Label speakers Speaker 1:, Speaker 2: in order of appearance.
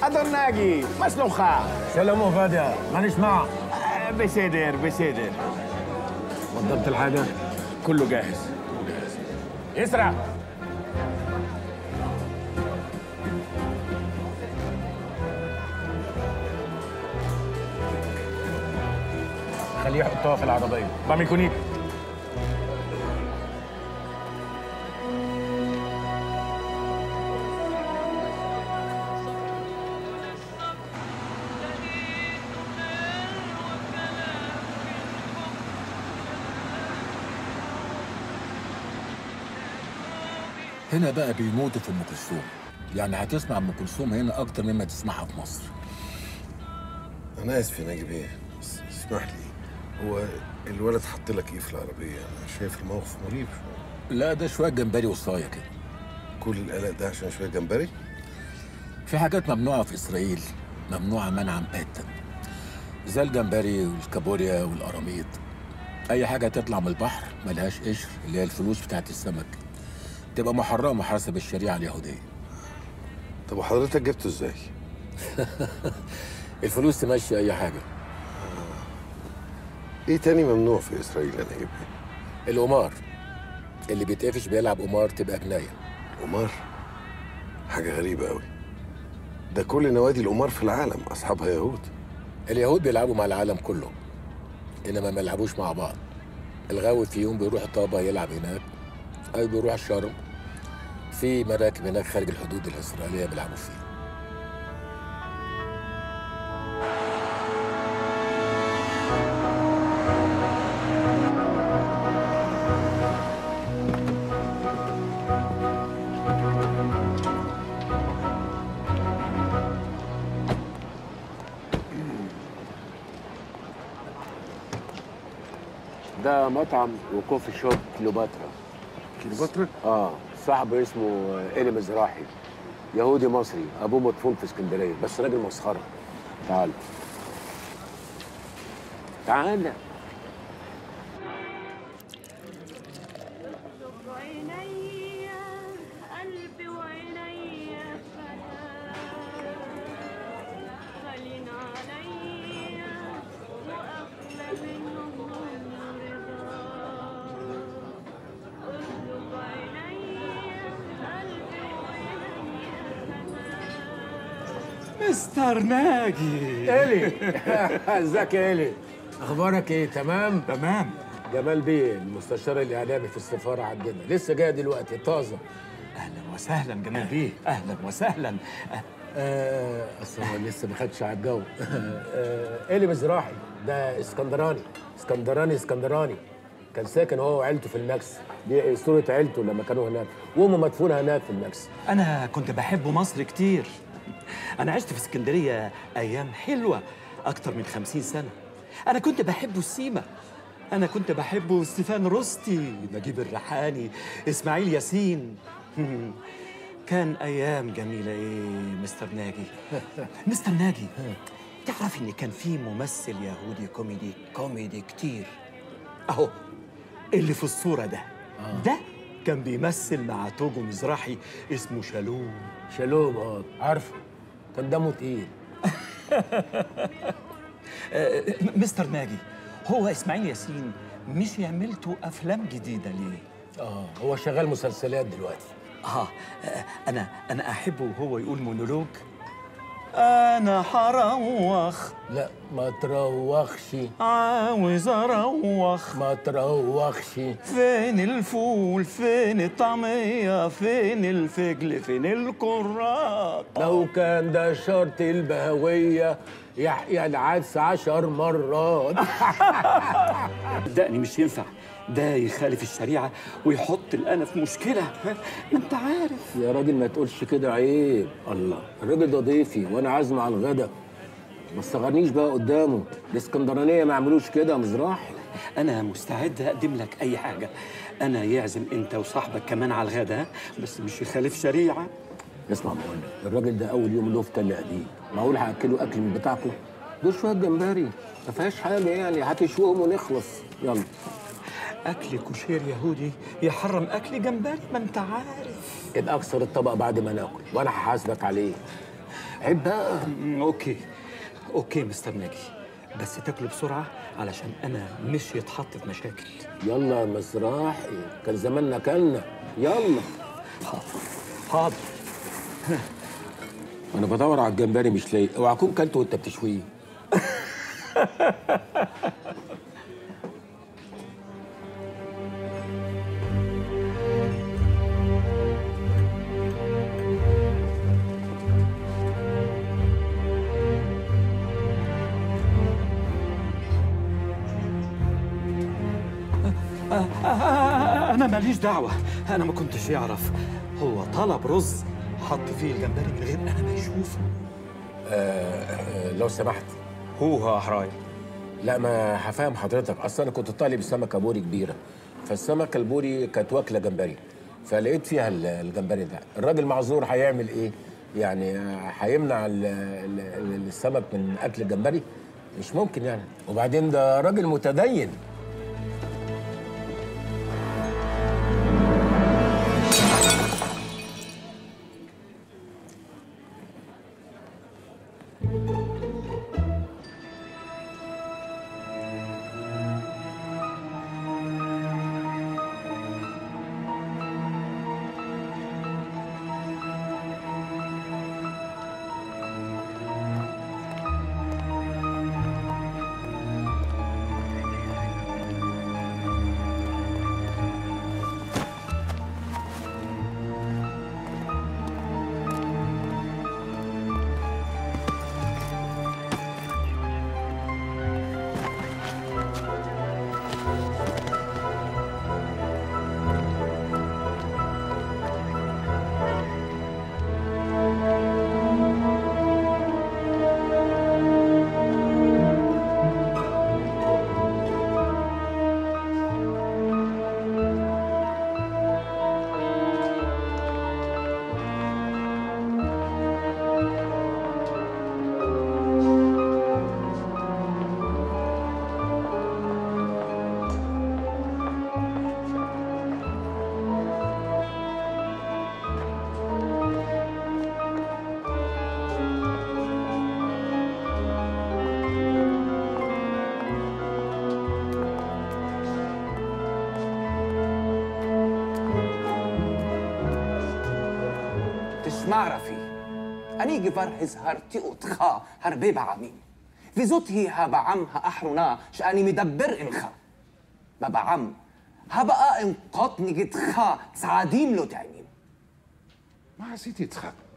Speaker 1: אדון נגי, מה שלומך?
Speaker 2: سلام وفادي ما نسمع
Speaker 1: آه، בסדר, בסדר.
Speaker 2: وضبط الحاجة
Speaker 1: كله جاهز اسرع
Speaker 2: خليه يحطها في العربية
Speaker 1: مامي كونيك
Speaker 3: هنا بقى بيموتوا في ام كلثوم يعني هتسمع ام كلثوم هنا اكتر مما تسمعها في مصر
Speaker 4: انا اسف يا ناجي بيه بس اسمح لي هو الولد حط لك ايه في العربيه انا شايف الموقف مريب شويه
Speaker 3: لا ده شويه جمبري وصايه كده
Speaker 4: كل القلق ده عشان شويه جمبري
Speaker 3: في حاجات ممنوعه في اسرائيل ممنوعه منعا باتا زي الجمبري والكابوريا والقراميط اي حاجه تطلع من البحر ملهاش قشر اللي هي الفلوس بتاعت السمك تبقى محرمه حسب الشريعه اليهوديه
Speaker 4: طب وحضرتك جبته ازاي
Speaker 3: الفلوس تمشي اي حاجه
Speaker 4: ايه تاني ممنوع في اسرائيل يا ناجي بيه
Speaker 3: القمار اللي بيتقفش بيلعب قمار تبقى جنايه
Speaker 4: قمار حاجه غريبه قوي ده كل نوادي القمار في العالم اصحابها يهود
Speaker 3: اليهود بيلعبوا مع العالم كله انما ما يلعبوش مع بعض الغاوي في يوم بيروح طابا يلعب هناك او بيروح شرم في مراكب هناك خارج الحدود الاسرائيليه بيلعبوا فيها
Speaker 5: ده مطعم وكوفي شوب كليوباترا
Speaker 4: كليوباترا
Speaker 5: اه صاحبه اسمه إيلي مزراحي يهودي مصري ابوه مدفون في اسكندريه بس راجل مسخره تعال تعال
Speaker 6: عيني قلبي وعيني فدا خلينا علي واغلى منهم رضا اطلب عيني قلبي وعيني فدا
Speaker 2: مستر ناجي
Speaker 5: إيلي ازيك يا إيلي
Speaker 2: اخبارك ايه تمام
Speaker 5: تمام جمال بيه المستشار الاعلامي في السفاره عندنا لسه جاي دلوقتي طازه
Speaker 2: اهلا وسهلا جمال بيه اهلا وسهلا
Speaker 5: آه اصل هو لسه ما خدش على الجو آه إيلي مزراحي ده اسكندراني اسكندراني اسكندراني كان ساكن هو وعيلته في الماكس دي صورة عيلته لما كانوا هناك وامه مدفونة هناك في الماكس
Speaker 7: أنا كنت بحب مصر كتير أنا عشت في اسكندرية أيام حلوة أكتر من خمسين سنة أنا كنت بحبه السيما أنا كنت بحبه ستيفان روستي نجيب الريحاني إسماعيل ياسين كان أيام جميلة إيه مستر ناجي مستر ناجي تعرف إن كان في ممثل يهودي كوميدي كوميدي كتير أهو اللي في الصورة ده ده كان بيمثل مع توجو مزراحي اسمه شالوم
Speaker 5: شالوم اه عارفه كان دمه تقيل
Speaker 7: آه، م- مستر ناجي هو اسماعيل ياسين مش يعملتوا افلام جديده ليه
Speaker 5: اه هو شغال مسلسلات دلوقتي
Speaker 7: اه آه، انا انا احبه وهو يقول مونولوج انا هروخ
Speaker 5: لا ما تروخش
Speaker 7: عاوز اروخ
Speaker 5: ما تروخش
Speaker 7: فين الفول فين الطعميه فين الفجل فين الكرات
Speaker 5: لو كان ده شرط البهوية يحيى العدس عشر مرات
Speaker 7: صدقني مش ينفع ده يخالف الشريعه ويحط الانا في مشكله ها؟ ما انت عارف
Speaker 5: يا راجل ما تقولش كده عيب الله الراجل ده ضيفي وانا عازمه على الغدا ما تصغرنيش بقى قدامه الاسكندرانيه ما عملوش كده يا مزراحي
Speaker 7: انا مستعد اقدم لك اي حاجه انا يعزم انت وصاحبك كمان على الغدا بس مش يخالف شريعه
Speaker 5: اسمع بقول لك الراجل ده اول يوم له في تل قديم معقول هاكله اكل من بتاعكم دول شويه جمبري ما فيهاش حاجه يعني هتشوهم ونخلص يلا
Speaker 7: اكل كوشير يهودي يحرم اكل جمبري ما انت عارف
Speaker 5: ابقى اكسر الطبق بعد ما ناكل وانا هحاسبك عليه عيب بقى
Speaker 7: مم، اوكي اوكي مستر ناجي بس تاكلوا بسرعه علشان انا مش يتحط في مشاكل
Speaker 5: يلا يا مصراحي كان زماننا كلنا يلا
Speaker 7: حاضر
Speaker 5: انا بدور على الجمبري مش لاقي اوعى اكون كلت وانت بتشويه
Speaker 7: آه، انا ماليش دعوه انا ما كنتش يعرف هو طلب رز حط فيه الجمبري من غير انا ما يشوفه
Speaker 5: آه، لو سمحت
Speaker 7: هو ها حراي
Speaker 5: لا ما هفهم حضرتك اصل انا كنت طالب سمكه بوري كبيره فالسمكه البوري كانت واكله جمبري فلقيت فيها ال- الجمبري ده الراجل معذور هيعمل ايه يعني آه، هيمنع ال- ال- ال- السمك من اكل الجمبري مش ممكن يعني وبعدين ده راجل متدين
Speaker 8: תשמע, רפי, אני כבר הזהרתי אותך הרבה פעמים, וזאת היא הבעם האחרונה שאני מדבר עמך. בבעם הבאה אנקוט נגדך צעדים לא תענים.
Speaker 4: מה עשיתי, יצחק?